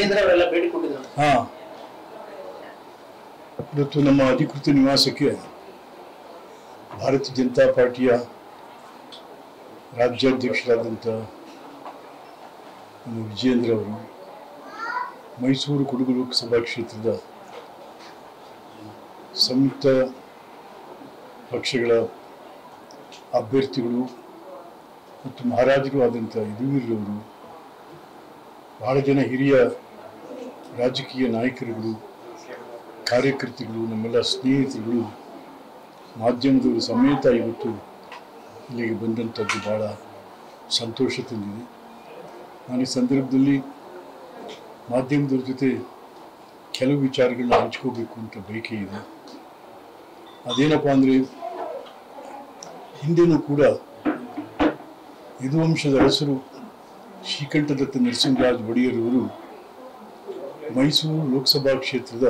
ವಿಜೇಂದ್ರ ಅವರೆಲ್ಲ ಭೇಟಿ ಕೊಟ್ಟಿದ್ರು ಹಾ ಇವತ್ತು ನಮ್ಮ ಅಧಿಕೃತ ನಿವಾಸಕ್ಕೆ ಭಾರತೀಯ ಜನತಾ ಪಾರ್ಟಿಯ ರಾಜ್ಯಾಧ್ಯಕ್ಷರಾದಂಥ ನಮ್ಮ ವಿಜೇಂದ್ರ ಅವರು ಮೈಸೂರು ಕೊಡಗು ಲೋಕಸಭಾ ಕ್ಷೇತ್ರದ ಸಂಯುಕ್ತ ಪಕ್ಷಗಳ ಅಭ್ಯರ್ಥಿಗಳು ಮತ್ತು ಮಹಾರಾಜರು ಆದಂಥ ಯದುವೀರವರು ಬಹಳ ಜನ ಹಿರಿಯ ರಾಜಕೀಯ ನಾಯಕರುಗಳು ಕಾರ್ಯಕರ್ತರುಗಳು ನಮ್ಮೆಲ್ಲ ಸ್ನೇಹಿತರುಗಳು ಮಾಧ್ಯಮದವರು ಸಮೇತ ಇವತ್ತು ಇಲ್ಲಿಗೆ ಬಂದಂಥದ್ದು ಭಾಳ ಸಂತೋಷ ತಂದಿದೆ ನಾನು ಈ ಸಂದರ್ಭದಲ್ಲಿ ಮಾಧ್ಯಮದವ್ರ ಜೊತೆ ಕೆಲವು ವಿಚಾರಗಳನ್ನ ಹಂಚ್ಕೋಬೇಕು ಅಂತ ಬಯಕೆ ಇದೆ ಅದೇನಪ್ಪ ಅಂದರೆ ಹಿಂದೆನೂ ಕೂಡ ಯದುವಂಶದ ಅರಸರು ಶ್ರೀಕಂಠದತ್ತ ನರಸಿಂಹರಾಜ ಒಡೆಯರವರು ಮೈಸೂರು ಲೋಕಸಭಾ ಕ್ಷೇತ್ರದ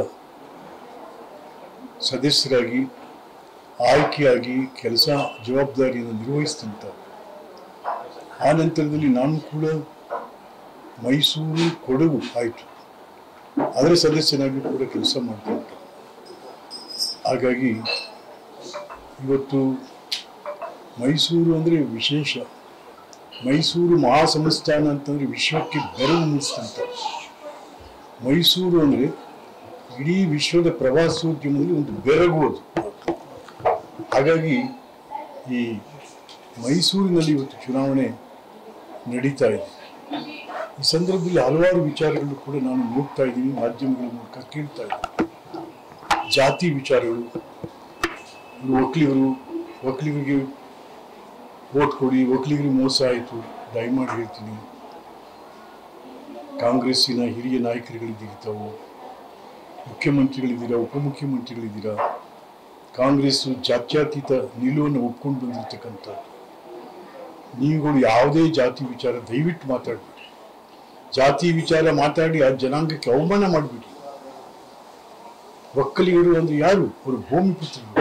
ಸದಸ್ಯರಾಗಿ ಆಯ್ಕೆಯಾಗಿ ಕೆಲಸ ಜವಾಬ್ದಾರಿಯನ್ನು ನಿರ್ವಹಿಸಿದಂಥ ಆ ನಂತರದಲ್ಲಿ ನಾನು ಕೂಡ ಮೈಸೂರು ಕೊಡಗು ಆಯಿತು ಅದರ ಸದಸ್ಯನಾಗಿ ಕೂಡ ಕೆಲಸ ಮಾಡ್ತಾ ಉಂಟು ಹಾಗಾಗಿ ಇವತ್ತು ಮೈಸೂರು ಅಂದರೆ ವಿಶೇಷ ಮೈಸೂರು ಮಹಾಸಂಸ್ಥಾನ ಅಂತಂದರೆ ವಿಶ್ವಕ್ಕೆ ಬೆರವು ಮೂಡಿಸಿದಂಥ ಮೈಸೂರು ಅಂದರೆ ಇಡೀ ವಿಶ್ವದ ಪ್ರವಾಸೋದ್ಯಮದಲ್ಲಿ ಒಂದು ಬೆರಗು ಅದು ಹಾಗಾಗಿ ಈ ಮೈಸೂರಿನಲ್ಲಿ ಇವತ್ತು ಚುನಾವಣೆ ನಡೀತಾ ಇದೆ ಈ ಸಂದರ್ಭದಲ್ಲಿ ಹಲವಾರು ವಿಚಾರಗಳು ಕೂಡ ನಾನು ನೋಡ್ತಾ ಇದ್ದೀನಿ ಮಾಧ್ಯಮಗಳ ಮೂಲಕ ಕೇಳ್ತಾ ಇದ್ದೀನಿ ಜಾತಿ ವಿಚಾರಗಳು ಇವರು ಒಕ್ಕಲಿಗರು ಒಕ್ಕಲಿಗರಿಗೆ ವೋಟ್ ಕೊಡಿ ಒಕ್ಕಲಿಗರಿಗೆ ಮೋಸ ಆಯಿತು ದಯಮಾಡಿ ಹೇಳ್ತೀನಿ ಕಾಂಗ್ರೆಸ್ಸಿನ ಹಿರಿಯ ನಾಯಕರುಗಳಿದ್ದೀರಿ ತಾವು ಮುಖ್ಯಮಂತ್ರಿಗಳಿದ್ದೀರಾ ಉಪಮುಖ್ಯಮಂತ್ರಿಗಳಿದ್ದೀರಾ ಕಾಂಗ್ರೆಸ್ಸು ಜಾತ್ಯತೀತ ನಿಲುವನ್ನು ಒಪ್ಕೊಂಡು ಬಂದಿರತಕ್ಕಂಥ ನೀವುಗಳು ಯಾವುದೇ ಜಾತಿ ವಿಚಾರ ದಯವಿಟ್ಟು ಮಾತಾಡಬೇಡಿ ಜಾತಿ ವಿಚಾರ ಮಾತಾಡಿ ಆ ಜನಾಂಗಕ್ಕೆ ಅವಮಾನ ಮಾಡಿಬಿಡಿ ಒಕ್ಕಲಿಗರು ಅಂದ್ರೆ ಯಾರು ಅವರು ಭೂಮಿ ಪುತ್ರರು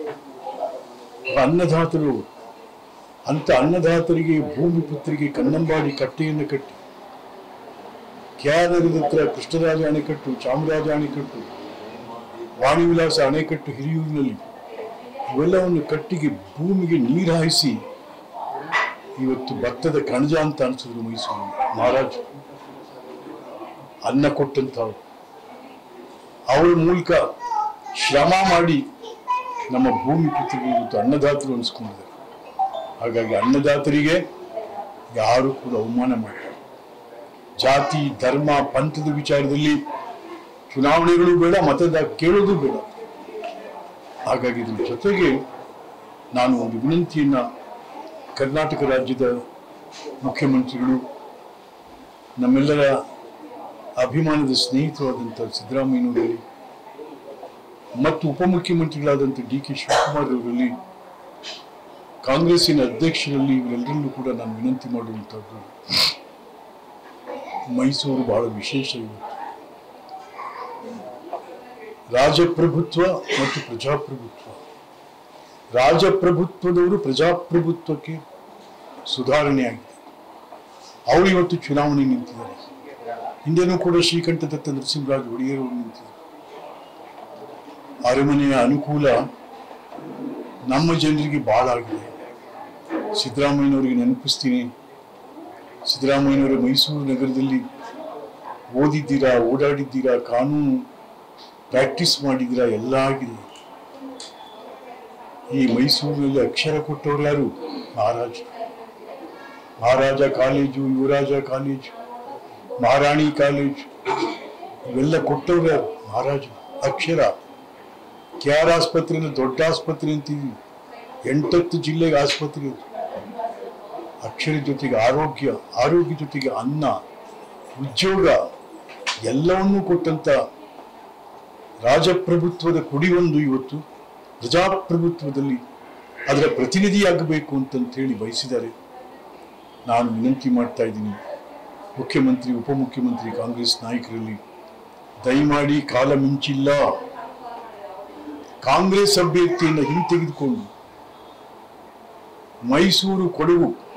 ಅನ್ನದಾತರು ಅಂತ ಅನ್ನದಾತರಿಗೆ ಭೂಮಿ ಪುತ್ರಿಗೆ ಕನ್ನಂಬಾಡಿ ಕಟ್ಟೆಯನ್ನು ಕಟ್ಟಿ ಕ್ಯಾನಗರದ ಹತ್ರ ಕೃಷ್ಣರಾಜ ಅಣೆಕಟ್ಟು ಚಾಮರಾಜ ಅಣೆಕಟ್ಟು ವಾಣಿವಿಲಾಸ ಅಣೆಕಟ್ಟು ಹಿರಿಯೂರಿನಲ್ಲಿ ಇವೆಲ್ಲವನ್ನು ಕಟ್ಟಿಗೆ ಭೂಮಿಗೆ ನೀರು ಹಾಯಿಸಿ ಇವತ್ತು ಭತ್ತದ ಕಣಜ ಅಂತ ಅನಿಸಿದ್ರು ಮೈಸೂರು ಮಹಾರಾಜ ಅನ್ನ ಕೊಟ್ಟಂಥವ್ರು ಅವರ ಮೂಲಕ ಶ್ರಮ ಮಾಡಿ ನಮ್ಮ ಭೂಮಿ ಪುತ್ರಿಗೆ ಇವತ್ತು ಅನ್ನದಾತರು ಅನಿಸ್ಕೊಂಡಿದ್ದಾರೆ ಹಾಗಾಗಿ ಅನ್ನದಾತರಿಗೆ ಯಾರು ಕೂಡ ಅವಮಾನ ಮಾಡಿಲ್ಲ ಜಾತಿ ಧರ್ಮ ಪಂಥದ ವಿಚಾರದಲ್ಲಿ ಚುನಾವಣೆಗಳು ಬೇಡ ಮತದ ಕೇಳೋದು ಬೇಡ ಹಾಗಾಗಿ ಇದ್ರ ಜೊತೆಗೆ ನಾನು ಒಂದು ವಿನಂತಿಯನ್ನ ಕರ್ನಾಟಕ ರಾಜ್ಯದ ಮುಖ್ಯಮಂತ್ರಿಗಳು ನಮ್ಮೆಲ್ಲರ ಅಭಿಮಾನದ ಸ್ನೇಹಿತರಾದಂಥ ಸಿದ್ದರಾಮಯ್ಯನವರಲ್ಲಿ ಮತ್ತು ಉಪಮುಖ್ಯಮಂತ್ರಿಗಳಾದಂಥ ಡಿ ಕೆ ಶಿವಕುಮಾರ್ ಅವರಲ್ಲಿ ಕಾಂಗ್ರೆಸ್ಸಿನ ಅಧ್ಯಕ್ಷರಲ್ಲಿ ಇವರೆಲ್ಲರಲ್ಲೂ ಕೂಡ ನಾನು ವಿನಂತಿ ಮಾಡುವಂಥದ್ದು ಮೈಸೂರು ಬಹಳ ವಿಶೇಷ ಇವತ್ತು ರಾಜಪ್ರಭುತ್ವ ಮತ್ತು ಪ್ರಜಾಪ್ರಭುತ್ವ ರಾಜಪ್ರಭುತ್ವದವರು ಪ್ರಜಾಪ್ರಭುತ್ವಕ್ಕೆ ಸುಧಾರಣೆ ಆಗಿದೆ ಅವರು ಇವತ್ತು ಚುನಾವಣೆ ನಿಂತಿದ್ದಾರೆ ಹಿಂದೆನೂ ಕೂಡ ಶ್ರೀಕಂಠದತ್ತ ನರಸಿಂಹರಾಜ ಒಡೆಯರು ನಿಂತಿದ್ದಾರೆ ಅರಮನೆಯ ಅನುಕೂಲ ನಮ್ಮ ಜನರಿಗೆ ಬಹಳ ಆಗಿದೆ ಸಿದ್ದರಾಮಯ್ಯನವರಿಗೆ ನೆನಪಿಸ್ತೀನಿ ಸಿದ್ದರಾಮಯ್ಯನವರ ಮೈಸೂರು ನಗರದಲ್ಲಿ ಓದಿದ್ದೀರಾ ಓಡಾಡಿದ್ದೀರಾ ಕಾನೂನು ಪ್ರಾಕ್ಟೀಸ್ ಮಾಡಿದ್ದೀರಾ ಎಲ್ಲ ಆಗಿದೆ ಈ ಮೈಸೂರಿನಲ್ಲಿ ಅಕ್ಷರ ಕೊಟ್ಟವರು ಯಾರು Maharaja Maharaja college Yuvaraja college Maharani college ಇವೆಲ್ಲ ಕೊಟ್ಟವ್ರು ಯಾರು ಮಹಾರಾಜ ಅಕ್ಷರ ಕೆ ಆರ್ ಆಸ್ಪತ್ರೆನ ದೊಡ್ಡ ಆಸ್ಪತ್ರೆ ಅಂತೀವಿ ಎಂಟತ್ತು ಜಿಲ್ಲೆಗೆ ಆಸ್ಪತ್ರೆ ಅದು ಅಕ್ಷರ ಜೊತೆಗೆ ಆರೋಗ್ಯ ಆರೋಗ್ಯ ಜೊತೆಗೆ ಅನ್ನ ಉದ್ಯೋಗ ಎಲ್ಲವನ್ನೂ ಕೊಟ್ಟಂತ ರಾಜಪ್ರಭುತ್ವದ ಕುಡಿಯೊಂದು ಇವತ್ತು ಪ್ರಜಾಪ್ರಭುತ್ವದಲ್ಲಿ ಅದರ ಪ್ರತಿನಿಧಿಯಾಗಬೇಕು ಅಂತಂತ ಹೇಳಿ ಬಯಸಿದ್ದಾರೆ ನಾನು ವಿನಂತಿ ಮಾಡ್ತಾ ಇದ್ದೀನಿ ಮುಖ್ಯಮಂತ್ರಿ ಉಪಮುಖ್ಯಮಂತ್ರಿ ಕಾಂಗ್ರೆಸ್ ನಾಯಕರಲ್ಲಿ ದಯಮಾಡಿ ಕಾಲ ಮಿಂಚಿಲ್ಲ ಕಾಂಗ್ರೆಸ್ ಅಭ್ಯರ್ಥಿಯನ್ನು ಹಿಂತೆಗೆದುಕೊಂಡು ಮೈಸೂರು ಕೊಡಗು